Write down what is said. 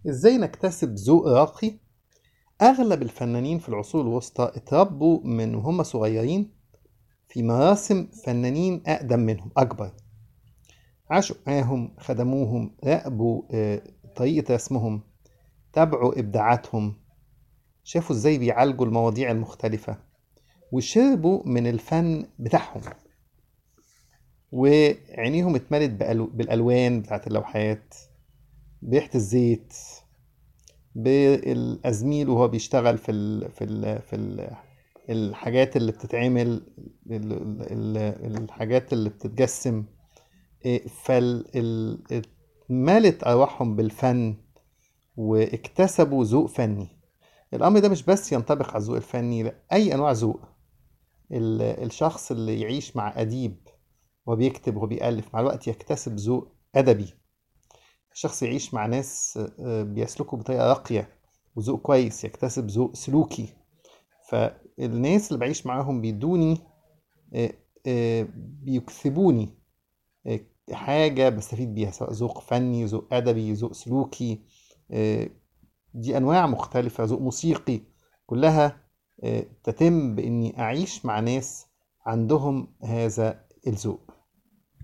ازاي نكتسب ذوق راقي اغلب الفنانين في العصور الوسطى اتربوا من وهم صغيرين في مراسم فنانين اقدم منهم اكبر عاشوا معاهم خدموهم راقبوا آه، طريقة رسمهم تابعوا ابداعاتهم شافوا ازاي بيعالجوا المواضيع المختلفة وشربوا من الفن بتاعهم وعينيهم اتملت بألو- بالالوان بتاعت اللوحات بريحة الزيت بالازميل وهو بيشتغل في ال في ال في ال الحاجات اللي بتتعمل ال- ال- ال- الحاجات اللي بتتجسم إيه، فال ال- اتملت ارواحهم بالفن واكتسبوا ذوق فني الامر ده مش بس ينطبق على الذوق الفني لا اي انواع ذوق ال- الشخص اللي يعيش مع اديب وبيكتب وبيألف مع الوقت يكتسب ذوق ادبي الشخص يعيش مع ناس آه، بيسلكوا بطريقة راقية وذوق كويس يكتسب ذوق سلوكي فالناس اللي بعيش معاهم بيدوني آه، آه، بيكسبوني آه، حاجة بستفيد بيها سواء ذوق فني ذوق أدبي ذوق سلوكي آه، دي أنواع مختلفة ذوق موسيقي كلها آه، تتم بإني أعيش مع ناس عندهم هذا الذوق